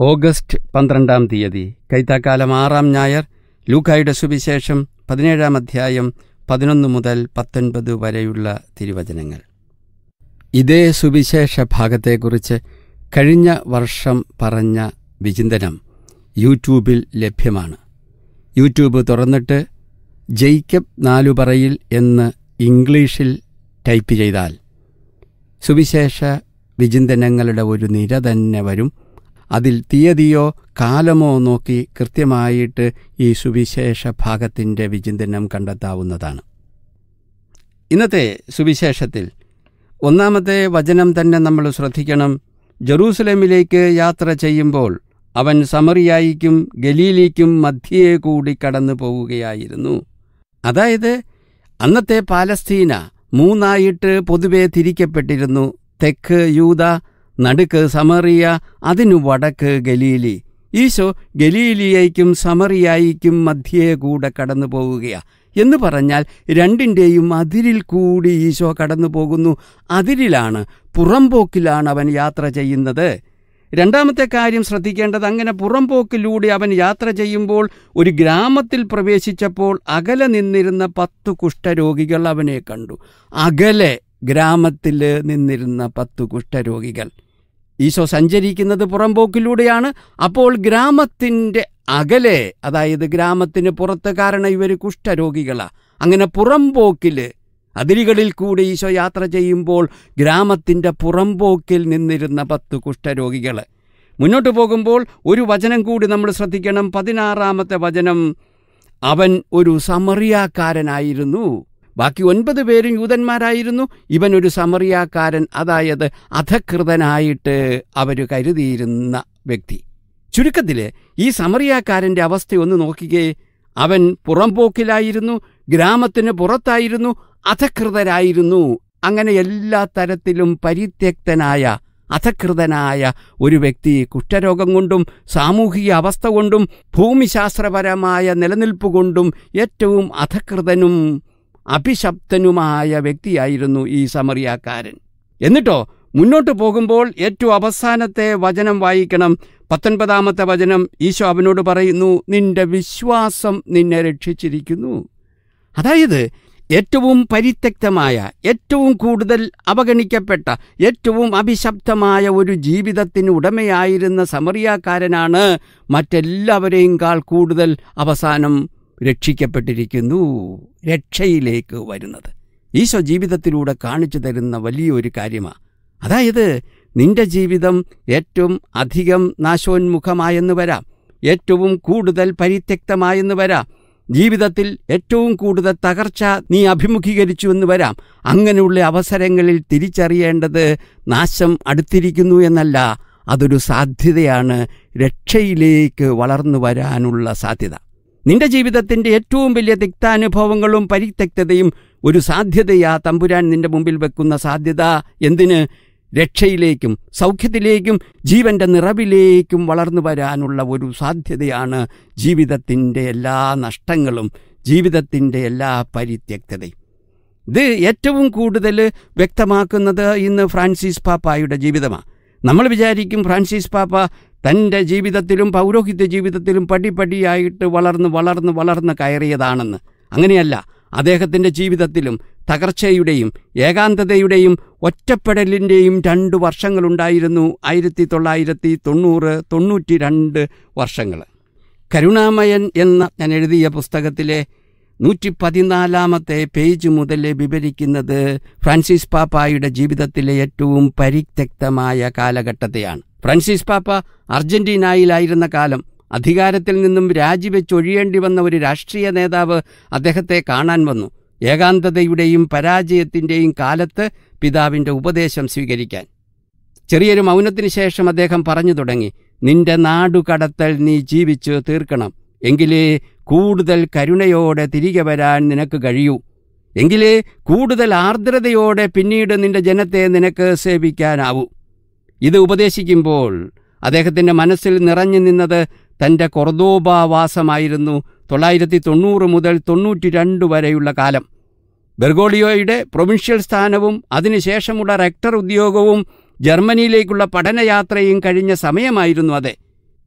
August പന്ത്രണ്ടാം തീയതി കൈത്താക്കാലം ആറാം ഞായർ ലൂക്കായുടെ സുവിശേഷം പതിനേഴാം അധ്യായം പതിനൊന്ന് മുതൽ പത്തൊൻപത് വരെയുള്ള തിരുവചനങ്ങൾ ഇതേ സുവിശേഷ ഭാഗത്തെക്കുറിച്ച് കഴിഞ്ഞ വർഷം പറഞ്ഞ വിചിന്തനം യൂട്യൂബിൽ ലഭ്യമാണ് യൂട്യൂബ് തുറന്നിട്ട് ജെയ്ക്കബ് നാലുപറയിൽ എന്ന് ഇംഗ്ലീഷിൽ ടൈപ്പ് ചെയ്താൽ സുവിശേഷ വിചിന്തനങ്ങളുടെ ഒരു നിര തന്നെ വരും അതിൽ തീയതിയോ കാലമോ നോക്കി കൃത്യമായിട്ട് ഈ സുവിശേഷ ഭാഗത്തിൻ്റെ വിചിന്തനം കണ്ടെത്താവുന്നതാണ് ഇന്നത്തെ സുവിശേഷത്തിൽ ഒന്നാമത്തെ വചനം തന്നെ നമ്മൾ ശ്രദ്ധിക്കണം ജെറൂസലേമിലേക്ക് യാത്ര ചെയ്യുമ്പോൾ അവൻ സമറിയായിക്കും ഗലീലിക്കും മധ്യേ കൂടി കടന്നു പോവുകയായിരുന്നു അതായത് അന്നത്തെ പാലസ്തീന മൂന്നായിട്ട് പൊതുവെ തിരിക്കപ്പെട്ടിരുന്നു തെക്ക് യൂത നടുക്ക് സമറിയ അതിനു വടക്ക് ഗലീലി ഈശോ ഗലീലിയയ്ക്കും സമറിയായിക്കും മധ്യേ കൂടെ കടന്നു പോവുകയാ എന്ന് പറഞ്ഞാൽ രണ്ടിൻ്റെയും അതിരിൽ കൂടി ഈശോ കടന്നു പോകുന്നു അതിരിലാണ് പുറംപോക്കിലാണ് അവൻ യാത്ര ചെയ്യുന്നത് രണ്ടാമത്തെ കാര്യം ശ്രദ്ധിക്കേണ്ടത് അങ്ങനെ പുറംപോക്കിലൂടെ അവൻ യാത്ര ചെയ്യുമ്പോൾ ഒരു ഗ്രാമത്തിൽ പ്രവേശിച്ചപ്പോൾ അകലെ നിന്നിരുന്ന പത്ത് കുഷ്ഠരോഗികൾ അവനെ കണ്ടു അകലെ ഗ്രാമത്തിൽ നിന്നിരുന്ന പത്ത് കുഷ്ഠരോഗികൾ ഈശോ സഞ്ചരിക്കുന്നത് പുറംപോക്കിലൂടെയാണ് അപ്പോൾ ഗ്രാമത്തിൻ്റെ അകലെ അതായത് ഗ്രാമത്തിന് പുറത്ത് കാരണം ഇവർ കുഷ്ഠരോഗികളാ അങ്ങനെ പുറംപോക്കിൽ അതിരുകളിൽ കൂടി ഈശോ യാത്ര ചെയ്യുമ്പോൾ ഗ്രാമത്തിൻ്റെ പുറംപോക്കിൽ നിന്നിരുന്ന പത്ത് കുഷ്ഠരോഗികൾ മുന്നോട്ട് പോകുമ്പോൾ ഒരു വചനം കൂടി നമ്മൾ ശ്രദ്ധിക്കണം പതിനാറാമത്തെ വചനം അവൻ ഒരു സമറിയാക്കാരനായിരുന്നു ബാക്കി ഒൻപത് പേരും യൂതന്മാരായിരുന്നു ഇവൻ ഒരു സമറിയാക്കാരൻ അതായത് അധകൃതനായിട്ട് അവർ കരുതിയിരുന്ന വ്യക്തി ചുരുക്കത്തിൽ ഈ സമറിയാക്കാരൻ്റെ അവസ്ഥ ഒന്ന് നോക്കിക്കേ അവൻ പുറംപോക്കിലായിരുന്നു ഗ്രാമത്തിന് പുറത്തായിരുന്നു അധകൃതരായിരുന്നു അങ്ങനെ എല്ലാ തരത്തിലും പരിത്യക്തനായ അധകൃതനായ ഒരു വ്യക്തി കുഷ്ഠരോഗം കൊണ്ടും സാമൂഹിക അവസ്ഥ കൊണ്ടും ഭൂമിശാസ്ത്രപരമായ നിലനിൽപ്പ് കൊണ്ടും ഏറ്റവും അധകൃതനും അഭിശപ്തനുമായ വ്യക്തിയായിരുന്നു ഈ സമറിയാക്കാരൻ എന്നിട്ടോ മുന്നോട്ട് പോകുമ്പോൾ ഏറ്റവും അവസാനത്തെ വചനം വായിക്കണം പത്തൊൻപതാമത്തെ വചനം ഈശോ അവനോട് പറയുന്നു നിന്റെ വിശ്വാസം നിന്നെ രക്ഷിച്ചിരിക്കുന്നു അതായത് ഏറ്റവും പരിത്യക്തമായ ഏറ്റവും കൂടുതൽ അവഗണിക്കപ്പെട്ട ഏറ്റവും അഭിശബ്ദമായ ഒരു ജീവിതത്തിന് ഉടമയായിരുന്ന സമറിയാക്കാരനാണ് മറ്റെല്ലാവരെയും കാൾ കൂടുതൽ അവസാനം രക്ഷിക്കപ്പെട്ടിരിക്കുന്നു രക്ഷയിലേക്ക് വരുന്നത് ഈശോ ജീവിതത്തിലൂടെ കാണിച്ചു തരുന്ന വലിയൊരു കാര്യമാണ് അതായത് നിന്റെ ജീവിതം ഏറ്റവും അധികം നാശോന്മുഖമായെന്ന് വരാം ഏറ്റവും കൂടുതൽ പരിത്യക്തമായെന്ന് വരാം ജീവിതത്തിൽ ഏറ്റവും കൂടുതൽ തകർച്ച നീ അഭിമുഖീകരിച്ചു എന്ന് വരാം അങ്ങനെയുള്ള അവസരങ്ങളിൽ തിരിച്ചറിയേണ്ടത് നാശം അടുത്തിരിക്കുന്നു എന്നല്ല അതൊരു സാധ്യതയാണ് രക്ഷയിലേക്ക് വളർന്നു വരാനുള്ള സാധ്യത നിന്റെ ജീവിതത്തിൻ്റെ ഏറ്റവും വലിയ തിക്താനുഭവങ്ങളും പരിത്യക്തതയും ഒരു സാധ്യതയാ തമ്പുരാൻ നിന്റെ മുമ്പിൽ വെക്കുന്ന സാധ്യത എന്തിന് രക്ഷയിലേക്കും സൗഖ്യത്തിലേക്കും ജീവന്റെ നിറവിലേക്കും വളർന്നു വരാനുള്ള ഒരു സാധ്യതയാണ് ജീവിതത്തിൻ്റെ എല്ലാ നഷ്ടങ്ങളും ജീവിതത്തിൻ്റെ എല്ലാ പരിത്യക്തതയും ഇത് ഏറ്റവും കൂടുതൽ വ്യക്തമാക്കുന്നത് ഇന്ന് ഫ്രാൻസിസ് പാപ്പായുടെ ജീവിതമാണ് നമ്മൾ വിചാരിക്കും ഫ്രാൻസിസ് പാപ്പ തൻ്റെ ജീവിതത്തിലും പൗരോഹിത്യ ജീവിതത്തിലും പടിപടിയായിട്ട് വളർന്ന് വളർന്ന് വളർന്ന് കയറിയതാണെന്ന് അങ്ങനെയല്ല അദ്ദേഹത്തിൻ്റെ ജീവിതത്തിലും തകർച്ചയുടെയും ഏകാന്തതയുടെയും ഒറ്റപ്പെടലിൻ്റെയും രണ്ട് വർഷങ്ങളുണ്ടായിരുന്നു ആയിരത്തി തൊള്ളായിരത്തി തൊണ്ണൂറ് തൊണ്ണൂറ്റി രണ്ട് വർഷങ്ങൾ കരുണാമയൻ എന്ന ഞാൻ എഴുതിയ പുസ്തകത്തിലെ നൂറ്റി പതിനാലാമത്തെ പേജ് മുതൽ വിവരിക്കുന്നത് ഫ്രാൻസിസ് പാപ്പായുടെ ജീവിതത്തിലെ ഏറ്റവും പരിത്യക്തമായ കാലഘട്ടത്തെയാണ് ഫ്രാൻസിസ് പാപ്പ അർജന്റീനയിലായിരുന്ന കാലം അധികാരത്തിൽ നിന്നും രാജിവെച്ചൊഴിയേണ്ടി വന്ന ഒരു രാഷ്ട്രീയ നേതാവ് അദ്ദേഹത്തെ കാണാൻ വന്നു ഏകാന്തതയുടെയും പരാജയത്തിൻ്റെയും കാലത്ത് പിതാവിൻ്റെ ഉപദേശം സ്വീകരിക്കാൻ ചെറിയൊരു മൗനത്തിന് ശേഷം അദ്ദേഹം പറഞ്ഞു തുടങ്ങി നിന്റെ നാടു കടത്തൽ നീ ജീവിച്ച് തീർക്കണം എങ്കിലേ കൂടുതൽ കരുണയോടെ തിരികെ വരാൻ നിനക്ക് കഴിയൂ എങ്കിലേ കൂടുതൽ ആർദ്രതയോടെ പിന്നീട് നിന്റെ ജനത്തെ നിനക്ക് സേവിക്കാനാവൂ ഇത് ഉപദേശിക്കുമ്പോൾ അദ്ദേഹത്തിൻ്റെ മനസ്സിൽ നിറഞ്ഞു നിന്നത് തൻ്റെ കൊർദോബാവാസമായിരുന്നു തൊള്ളായിരത്തി തൊണ്ണൂറ് മുതൽ തൊണ്ണൂറ്റി രണ്ട് വരെയുള്ള കാലം ബെർഗോളിയോയുടെ പ്രൊവിൻഷ്യൽ സ്ഥാനവും അതിനുശേഷമുള്ള റെക്ടർ ഉദ്യോഗവും ജർമ്മനിയിലേക്കുള്ള പഠനയാത്രയും കഴിഞ്ഞ സമയമായിരുന്നു അതെ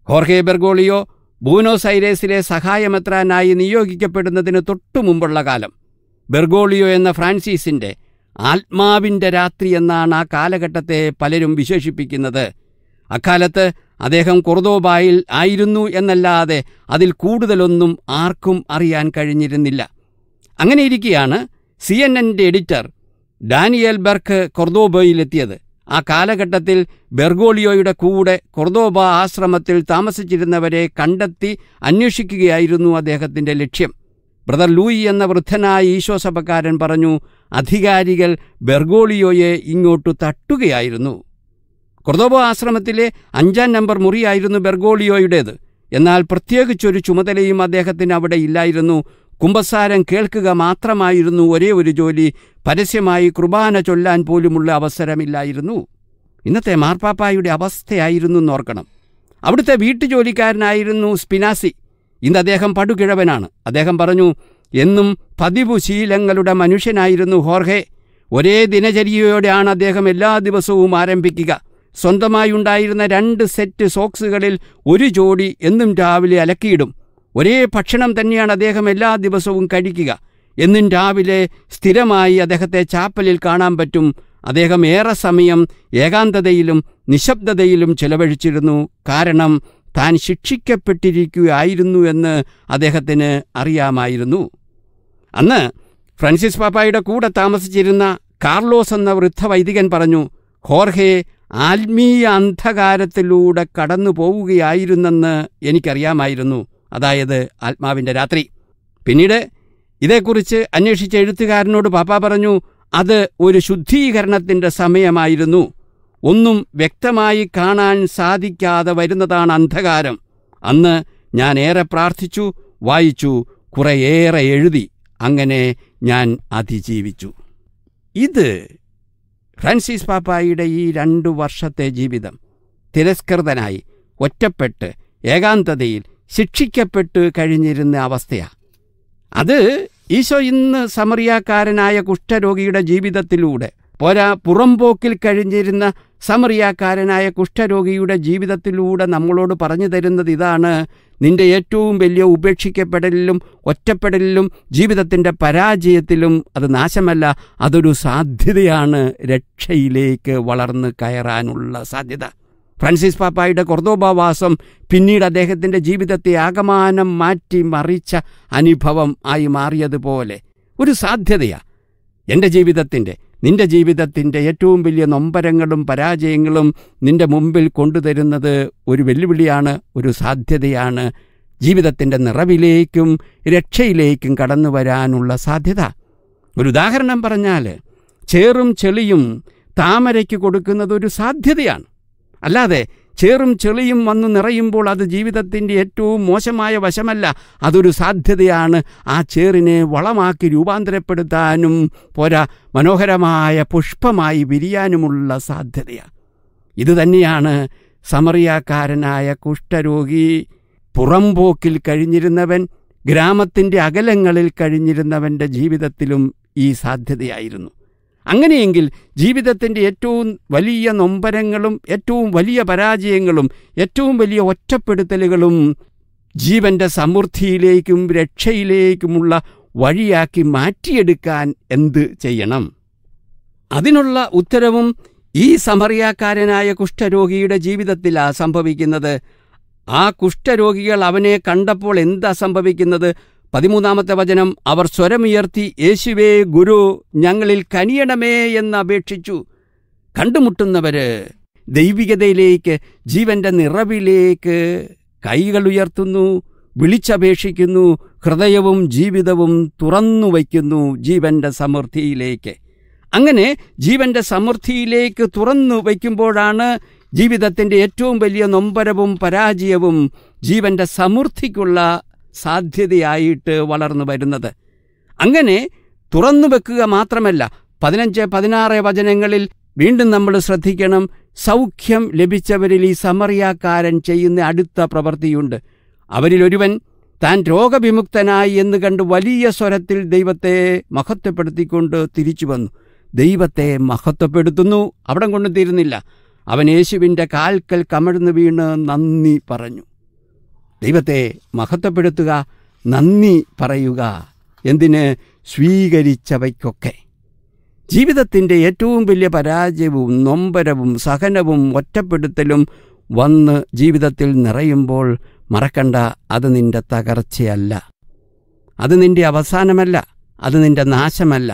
ഹോർഹെ ബെർഗോളിയോ ബൂനോസ് ഐരേസിലെ സഹായമെത്രാനായി നിയോഗിക്കപ്പെടുന്നതിന് തൊട്ടു മുമ്പുള്ള കാലം ബെർഗോളിയോ എന്ന ഫ്രാൻസിസിന്റെ ആത്മാവിൻ്റെ രാത്രി എന്നാണ് ആ കാലഘട്ടത്തെ പലരും വിശേഷിപ്പിക്കുന്നത് അക്കാലത്ത് അദ്ദേഹം കൊർദോബായിൽ ആയിരുന്നു എന്നല്ലാതെ അതിൽ കൂടുതലൊന്നും ആർക്കും അറിയാൻ കഴിഞ്ഞിരുന്നില്ല അങ്ങനെയിരിക്കെയാണ് സി എൻ എൻ്റെ എഡിറ്റർ ഡാനിയൽ ബെർക്ക് കൊർദോബയിലെത്തിയത് ആ കാലഘട്ടത്തിൽ ബെർഗോളിയോയുടെ കൂടെ കൊർദോബ ആശ്രമത്തിൽ താമസിച്ചിരുന്നവരെ കണ്ടെത്തി അന്വേഷിക്കുകയായിരുന്നു അദ്ദേഹത്തിൻ്റെ ലക്ഷ്യം ബ്രദർ ലൂയി എന്ന വൃദ്ധനായ ഈശോസഭക്കാരൻ പറഞ്ഞു അധികാരികൾ ബെർഗോളിയോയെ ഇങ്ങോട്ടു തട്ടുകയായിരുന്നു കൊർദോബ ആശ്രമത്തിലെ അഞ്ചാം നമ്പർ മുറിയായിരുന്നു ബെർഗോളിയോയുടേത് എന്നാൽ പ്രത്യേകിച്ചൊരു ചുമതലയും അദ്ദേഹത്തിന് അവിടെ ഇല്ലായിരുന്നു കുമ്പസാരം കേൾക്കുക മാത്രമായിരുന്നു ഒരേ ഒരു ജോലി പരസ്യമായി കുർബാന ചൊല്ലാൻ പോലുമുള്ള അവസരമില്ലായിരുന്നു ഇന്നത്തെ മാർപ്പാപ്പായുടെ അവസ്ഥയായിരുന്നു എന്നോർക്കണം അവിടുത്തെ വീട്ടുജോലിക്കാരനായിരുന്നു സ്പിനാസി ഇന്ന് അദ്ദേഹം പടുകിഴവനാണ് അദ്ദേഹം പറഞ്ഞു എന്നും പതിവു ശീലങ്ങളുടെ മനുഷ്യനായിരുന്നു ഹോർഹെ ഒരേ ദിനചര്യയോടെയാണ് അദ്ദേഹം എല്ലാ ദിവസവും ആരംഭിക്കുക സ്വന്തമായി ഉണ്ടായിരുന്ന രണ്ട് സെറ്റ് സോക്സുകളിൽ ഒരു ജോഡി എന്നും രാവിലെ അലക്കിയിടും ഒരേ ഭക്ഷണം തന്നെയാണ് അദ്ദേഹം എല്ലാ ദിവസവും കഴിക്കുക എന്നും രാവിലെ സ്ഥിരമായി അദ്ദേഹത്തെ ചാപ്പലിൽ കാണാൻ പറ്റും അദ്ദേഹം ഏറെ സമയം ഏകാന്തതയിലും നിശബ്ദതയിലും ചെലവഴിച്ചിരുന്നു കാരണം താൻ ശിക്ഷിക്കപ്പെട്ടിരിക്കുകയായിരുന്നു എന്ന് അദ്ദേഹത്തിന് അറിയാമായിരുന്നു അന്ന് ഫ്രാൻസിസ് പാപ്പായുടെ കൂടെ താമസിച്ചിരുന്ന കാർലോസ് എന്ന വൃദ്ധവൈദികൻ പറഞ്ഞു ഹോർഹെ ആത്മീയ അന്ധകാരത്തിലൂടെ കടന്നു പോവുകയായിരുന്നെന്ന് എനിക്കറിയാമായിരുന്നു അതായത് ആത്മാവിൻ്റെ രാത്രി പിന്നീട് ഇതേക്കുറിച്ച് അന്വേഷിച്ച എഴുത്തുകാരനോട് പാപ്പ പറഞ്ഞു അത് ഒരു ശുദ്ധീകരണത്തിൻ്റെ സമയമായിരുന്നു ഒന്നും വ്യക്തമായി കാണാൻ സാധിക്കാതെ വരുന്നതാണ് അന്ധകാരം അന്ന് ഞാൻ ഏറെ പ്രാർത്ഥിച്ചു വായിച്ചു കുറേയേറെ എഴുതി അങ്ങനെ ഞാൻ അതിജീവിച്ചു ഇത് ഫ്രാൻസിസ് പാപ്പായുടെ ഈ രണ്ടു വർഷത്തെ ജീവിതം തിരസ്കൃതനായി ഒറ്റപ്പെട്ട് ഏകാന്തതയിൽ ശിക്ഷിക്കപ്പെട്ട് കഴിഞ്ഞിരുന്ന അവസ്ഥയാണ് അത് ഈശോ ഇന്ന് സമറിയാക്കാരനായ കുഷ്ഠരോഗിയുടെ ജീവിതത്തിലൂടെ പോരാ പുറംപോക്കിൽ കഴിഞ്ഞിരുന്ന സമറിയാക്കാരനായ കുഷ്ഠരോഗിയുടെ ജീവിതത്തിലൂടെ നമ്മളോട് പറഞ്ഞു തരുന്നത് ഇതാണ് നിന്റെ ഏറ്റവും വലിയ ഉപേക്ഷിക്കപ്പെടലിലും ഒറ്റപ്പെടലിലും ജീവിതത്തിൻ്റെ പരാജയത്തിലും അത് നാശമല്ല അതൊരു സാധ്യതയാണ് രക്ഷയിലേക്ക് വളർന്നു കയറാനുള്ള സാധ്യത ഫ്രാൻസിസ് പാപ്പായുടെ കൊർദോബാവാസം പിന്നീട് അദ്ദേഹത്തിൻ്റെ ജീവിതത്തെ ആകമാനം മാറ്റി മറിച്ച അനുഭവം ആയി മാറിയതുപോലെ ഒരു സാധ്യതയാണ് എൻ്റെ ജീവിതത്തിൻ്റെ നിന്റെ ജീവിതത്തിൻ്റെ ഏറ്റവും വലിയ നൊമ്പരങ്ങളും പരാജയങ്ങളും നിന്റെ മുമ്പിൽ കൊണ്ടുതരുന്നത് ഒരു വെല്ലുവിളിയാണ് ഒരു സാധ്യതയാണ് ജീവിതത്തിൻ്റെ നിറവിലേക്കും രക്ഷയിലേക്കും കടന്നു വരാനുള്ള സാധ്യത ഒരു ഉദാഹരണം പറഞ്ഞാൽ ചേറും ചെളിയും താമരയ്ക്ക് കൊടുക്കുന്നത് ഒരു സാധ്യതയാണ് അല്ലാതെ ചേറും ചെളിയും വന്നു നിറയുമ്പോൾ അത് ജീവിതത്തിൻ്റെ ഏറ്റവും മോശമായ വശമല്ല അതൊരു സാധ്യതയാണ് ആ ചേറിനെ വളമാക്കി രൂപാന്തരപ്പെടുത്താനും പോരാ മനോഹരമായ പുഷ്പമായി വിരിയാനുമുള്ള സാധ്യതയാണ് ഇതുതന്നെയാണ് സമറിയാക്കാരനായ കുഷ്ഠരോഗി പുറംപോക്കിൽ കഴിഞ്ഞിരുന്നവൻ ഗ്രാമത്തിൻ്റെ അകലങ്ങളിൽ കഴിഞ്ഞിരുന്നവൻ്റെ ജീവിതത്തിലും ഈ സാധ്യതയായിരുന്നു അങ്ങനെയെങ്കിൽ ജീവിതത്തിൻ്റെ ഏറ്റവും വലിയ നൊമ്പരങ്ങളും ഏറ്റവും വലിയ പരാജയങ്ങളും ഏറ്റവും വലിയ ഒറ്റപ്പെടുത്തലുകളും ജീവന്റെ സമൃദ്ധിയിലേക്കും രക്ഷയിലേക്കുമുള്ള വഴിയാക്കി മാറ്റിയെടുക്കാൻ എന്ത് ചെയ്യണം അതിനുള്ള ഉത്തരവും ഈ സമറിയാക്കാരനായ കുഷ്ഠരോഗിയുടെ ജീവിതത്തിലാണ് സംഭവിക്കുന്നത് ആ കുഷ്ഠരോഗികൾ അവനെ കണ്ടപ്പോൾ എന്താ സംഭവിക്കുന്നത് പതിമൂന്നാമത്തെ വചനം അവർ സ്വരമുയർത്തി യേശുവേ ഗുരു ഞങ്ങളിൽ കനിയണമേ എന്ന് അപേക്ഷിച്ചു കണ്ടുമുട്ടുന്നവര് ദൈവികതയിലേക്ക് ജീവന്റെ നിറവിലേക്ക് കൈകൾ ഉയർത്തുന്നു വിളിച്ചപേക്ഷിക്കുന്നു ഹൃദയവും ജീവിതവും തുറന്നു വയ്ക്കുന്നു ജീവന്റെ സമൃദ്ധിയിലേക്ക് അങ്ങനെ ജീവന്റെ സമൃദ്ധിയിലേക്ക് തുറന്നു വയ്ക്കുമ്പോഴാണ് ജീവിതത്തിൻ്റെ ഏറ്റവും വലിയ നൊമ്പരവും പരാജയവും ജീവന്റെ സമൃദ്ധിക്കുള്ള സാധ്യതയായിട്ട് വളർന്നു വരുന്നത് അങ്ങനെ തുറന്നു വെക്കുക മാത്രമല്ല പതിനഞ്ച് പതിനാറ് വചനങ്ങളിൽ വീണ്ടും നമ്മൾ ശ്രദ്ധിക്കണം സൗഖ്യം ലഭിച്ചവരിൽ ഈ സമറിയാക്കാരൻ ചെയ്യുന്ന അടുത്ത പ്രവൃത്തിയുണ്ട് അവരിലൊരുവൻ താൻ രോഗവിമുക്തനായി എന്ന് കണ്ട് വലിയ സ്വരത്തിൽ ദൈവത്തെ മഹത്വപ്പെടുത്തിക്കൊണ്ട് തിരിച്ചു വന്നു ദൈവത്തെ മഹത്വപ്പെടുത്തുന്നു അവിടം കൊണ്ട് തീരുന്നില്ല അവൻ യേശുവിൻ്റെ കാൽക്കൽ കമഴ്ന്നു വീണ് നന്ദി പറഞ്ഞു ദൈവത്തെ മഹത്വപ്പെടുത്തുക നന്ദി പറയുക എന്തിന് സ്വീകരിച്ചവയ്ക്കൊക്കെ ജീവിതത്തിൻ്റെ ഏറ്റവും വലിയ പരാജയവും നൊമ്പരവും സഹനവും ഒറ്റപ്പെടുത്തലും വന്ന് ജീവിതത്തിൽ നിറയുമ്പോൾ മറക്കണ്ട അത് നിന്റെ തകർച്ചയല്ല അത് നിന്റെ അവസാനമല്ല അത് നിന്റെ നാശമല്ല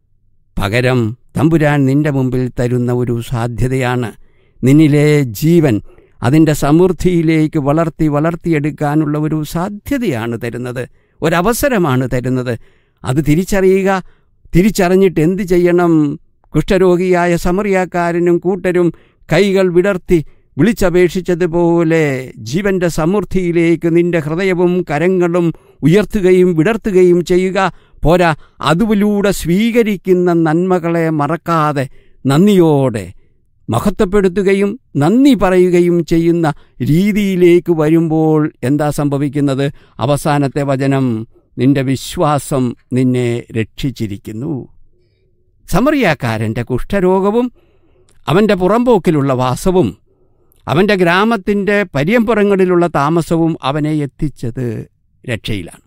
പകരം തമ്പുരാൻ നിന്റെ മുമ്പിൽ തരുന്ന ഒരു സാധ്യതയാണ് നിന്നിലെ ജീവൻ അതിൻ്റെ സമൃദ്ധിയിലേക്ക് വളർത്തി വളർത്തിയെടുക്കാനുള്ള ഒരു സാധ്യതയാണ് തരുന്നത് ഒരവസരമാണ് തരുന്നത് അത് തിരിച്ചറിയുക തിരിച്ചറിഞ്ഞിട്ട് എന്ത് ചെയ്യണം കുഷ്ഠരോഗിയായ സമറിയാക്കാരനും കൂട്ടരും കൈകൾ വിടർത്തി വിളിച്ചപേക്ഷിച്ചതുപോലെ ജീവന്റെ സമൃദ്ധിയിലേക്ക് നിന്റെ ഹൃദയവും കരങ്ങളും ഉയർത്തുകയും വിടർത്തുകയും ചെയ്യുക പോരാ അതുവിലൂടെ സ്വീകരിക്കുന്ന നന്മകളെ മറക്കാതെ നന്ദിയോടെ മഹത്വപ്പെടുത്തുകയും നന്ദി പറയുകയും ചെയ്യുന്ന രീതിയിലേക്ക് വരുമ്പോൾ എന്താ സംഭവിക്കുന്നത് അവസാനത്തെ വചനം നിന്റെ വിശ്വാസം നിന്നെ രക്ഷിച്ചിരിക്കുന്നു സമറിയാക്കാരൻ്റെ കുഷ്ഠരോഗവും അവൻ്റെ പുറമ്പോക്കിലുള്ള വാസവും അവൻ്റെ ഗ്രാമത്തിൻ്റെ പര്യമ്പുറങ്ങളിലുള്ള താമസവും അവനെ എത്തിച്ചത് രക്ഷയിലാണ്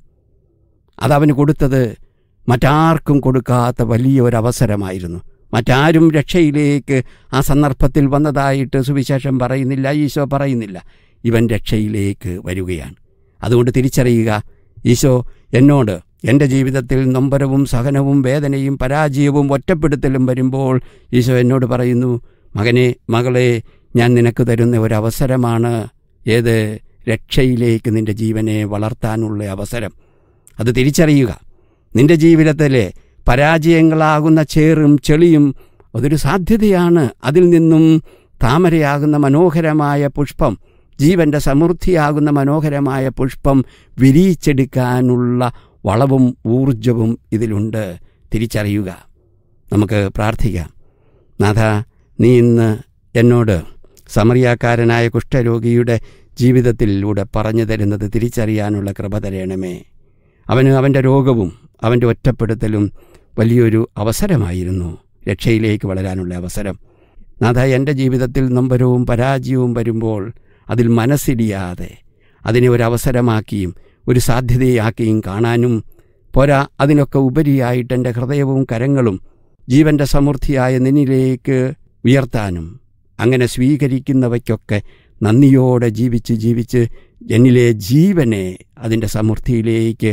അതവന് കൊടുത്തത് മറ്റാർക്കും കൊടുക്കാത്ത വലിയ ഒരു അവസരമായിരുന്നു മറ്റാരും രക്ഷയിലേക്ക് ആ സന്ദർഭത്തിൽ വന്നതായിട്ട് സുവിശേഷം പറയുന്നില്ല ഈശോ പറയുന്നില്ല ഇവൻ രക്ഷയിലേക്ക് വരികയാണ് അതുകൊണ്ട് തിരിച്ചറിയുക ഈശോ എന്നോട് എൻ്റെ ജീവിതത്തിൽ നൊമ്പരവും സഹനവും വേദനയും പരാജയവും ഒറ്റപ്പെടുത്തലും വരുമ്പോൾ ഈശോ എന്നോട് പറയുന്നു മകനെ മകളെ ഞാൻ നിനക്ക് തരുന്ന ഒരവസരമാണ് ഏത് രക്ഷയിലേക്ക് നിന്റെ ജീവനെ വളർത്താനുള്ള അവസരം അത് തിരിച്ചറിയുക നിന്റെ ജീവിതത്തിലെ പരാജയങ്ങളാകുന്ന ചേറും ചെളിയും അതൊരു സാധ്യതയാണ് അതിൽ നിന്നും താമരയാകുന്ന മനോഹരമായ പുഷ്പം ജീവന്റെ സമൃദ്ധിയാകുന്ന മനോഹരമായ പുഷ്പം വിരിയിച്ചെടുക്കാനുള്ള വളവും ഊർജവും ഇതിലുണ്ട് തിരിച്ചറിയുക നമുക്ക് പ്രാർത്ഥിക്കാം നാഥ നീ ഇന്ന് എന്നോട് സമറിയാക്കാരനായ കുഷ്ഠരോഗിയുടെ ജീവിതത്തിലൂടെ പറഞ്ഞു തരുന്നത് തിരിച്ചറിയാനുള്ള കൃപ തരണമേ അവന് അവൻ്റെ രോഗവും അവൻ്റെ ഒറ്റപ്പെടുത്തലും വലിയൊരു അവസരമായിരുന്നു രക്ഷയിലേക്ക് വളരാനുള്ള അവസരം നാഥ എൻ്റെ ജീവിതത്തിൽ നൊമ്പരവും പരാജയവും വരുമ്പോൾ അതിൽ മനസ്സിടിയാതെ അതിനെ ഒരു അവസരമാക്കിയും ഒരു സാധ്യതയാക്കിയും കാണാനും പോരാ അതിനൊക്കെ ഉപരിയായിട്ട് എൻ്റെ ഹൃദയവും കരങ്ങളും ജീവൻ്റെ സമൃദ്ധിയായ നിന്നിലേക്ക് ഉയർത്താനും അങ്ങനെ സ്വീകരിക്കുന്നവയ്ക്കൊക്കെ നന്ദിയോടെ ജീവിച്ച് ജീവിച്ച് എന്നിലെ ജീവനെ അതിൻ്റെ സമൃദ്ധിയിലേക്ക്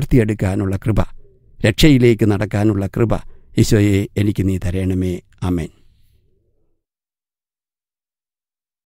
വളർത്തിയെടുക്കാനുള്ള കൃപ രക്ഷയിലേക്ക് നടക്കാനുള്ള കൃപ ഈശോയെ എനിക്ക് നീ തരണമേ അമേൻ